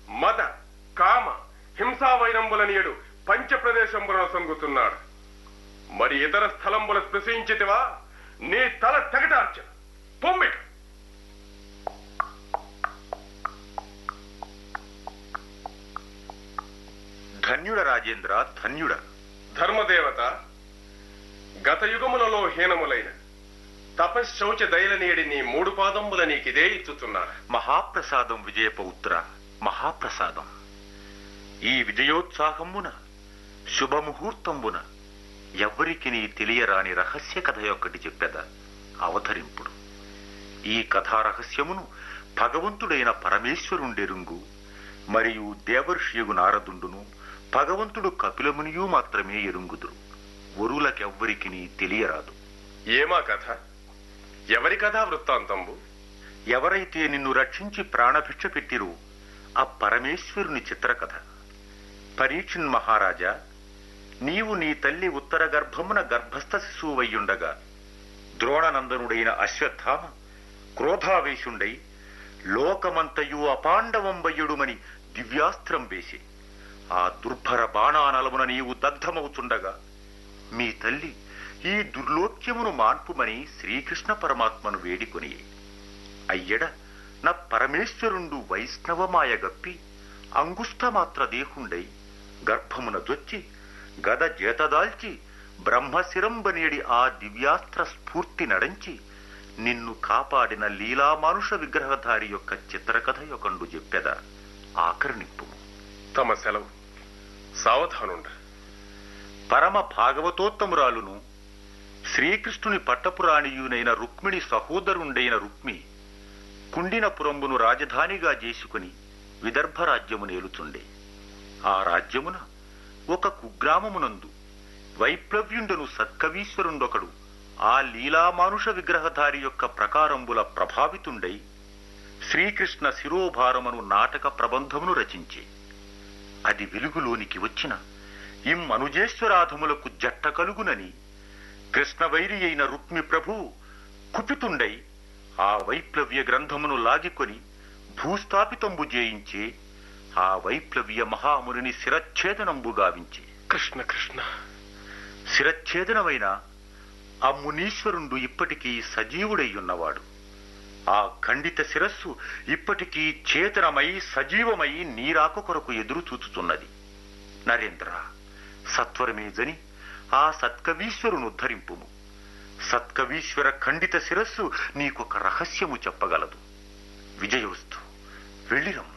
మద కామ హింసా వైరంబులనియడు పంచ ప్రదేశంబులను సంగుతున్నాడు మరి ఇతర స్థలంబుల స్పృశించితివా నీ తల తెగటార్చ పొమ్మిట ధన్యుడ రాజేంద్ర ధన్యుడ ధర్మదేవత గత యుగములలో హీనములైన తపశ్శౌచ దయలనేడి నీ మూడు పాదంబుల నీకిదే ఇచ్చుతున్నారు మహాప్రసాదం విజయపౌత్ర మహాప్రసాదం ఈ విజయోత్సాహమున శుభముహూర్తంబున ఎవ్వరికి నీ తెలియరాని రహస్య కథ యొక్కటి చెప్పెద అవతరింపుడు ఈ కథా రహస్యమును భగవంతుడైన పరమేశ్వరుండెరుంగు మరియు దేవర్షియగు నారదుండును భగవంతుడు కపిలమునియు మాత్రమే ఎరుంగుదురు వరులకెవ్వరికి నీ తెలియరాదు ఏమా కథ ఎవరి కథా వృత్తాంతంబు ఎవరైతే నిన్ను రక్షించి ప్రాణభిక్ష పెట్టిరో ఆ పరమేశ్వరుని చిత్రకథ పరీక్షిన్ మహారాజా నీవు నీ తల్లి ఉత్తర గర్భమున గర్భస్థ శిశువయ్యుండగా ద్రోణనందనుడైన అశ్వత్థామ క్రోధావేశుండై లోకమంతయు అపాండవంబయ్యుడుమని దివ్యాస్త్రం వేసి ఆ దుర్భర బాణానలమున నీవు దగ్ధమవుతుండగా మీ తల్లి ఈ దుర్లోక్యమును మాన్పుమని శ్రీకృష్ణ పరమాత్మను వేడికొని అయ్యడ నా పరమేశ్వరుండు వైష్ణవమాయ గప్పి అంగుష్టమాత్ర దేహుండై గర్భమున దొచ్చి గద జేతదాల్చి బ్రహ్మశిరంబనేడి ఆ దివ్యాస్త్ర స్ఫూర్తి నడంచి నిన్ను కాపాడిన లీలామానుష విగ్రహధారి యొక్క చిత్రకథ యొకండు చెప్పెద ఆకర్ణింపు తమ సెలవు సావధానుండ పరమ భాగవతోత్తమురాలును శ్రీకృష్ణుని పట్టపురాణియునైన రుక్మిణి సహోదరుండైన రుక్మి కుండినపురంబును రాజధానిగా చేసుకుని విదర్భ రాజ్యము నేలుచుండే ఆ రాజ్యమున ఒక కుగ్రామమునందు వైప్లవ్యుండను సత్కవీశ్వరుండొకడు ఆ లీలామానుష విగ్రహధారి యొక్క ప్రకారంబుల ప్రభావితుండై శ్రీకృష్ణ శిరోభారమును నాటక ప్రబంధమును రచించి అది వెలుగులోనికి వచ్చిన ఇమ్మనుజేశ్వరాధములకు జట్ట కలుగునని కృష్ణవైరి అయిన రుక్మి ప్రభు కుపితుండై ఆ వైప్లవ్య గ్రంథమును లాగికొని భూస్థాపితంబు చేయించి ఆ వైప్లవ్య మహామునిని శిరచ్ఛేదనంబు గావించి కృష్ణ కృష్ణ శిరచ్ఛేదనమైన ఆ మునీశ్వరుండు ఇప్పటికీ సజీవుడై ఉన్నవాడు ఆ ఖండిత శిరస్సు ఇప్పటికీ చేతనమై సజీవమై నీరాక కొరకు ఎదురు చూచుతున్నది నరేంద్ర సత్వరమే జని ఆ సత్కవీశ్వరును ఉద్ధరింపుము సత్కవీశ్వర ఖండిత శిరస్సు నీకొక రహస్యము చెప్పగలదు విజయోస్తు వెళ్ళిరమ్ము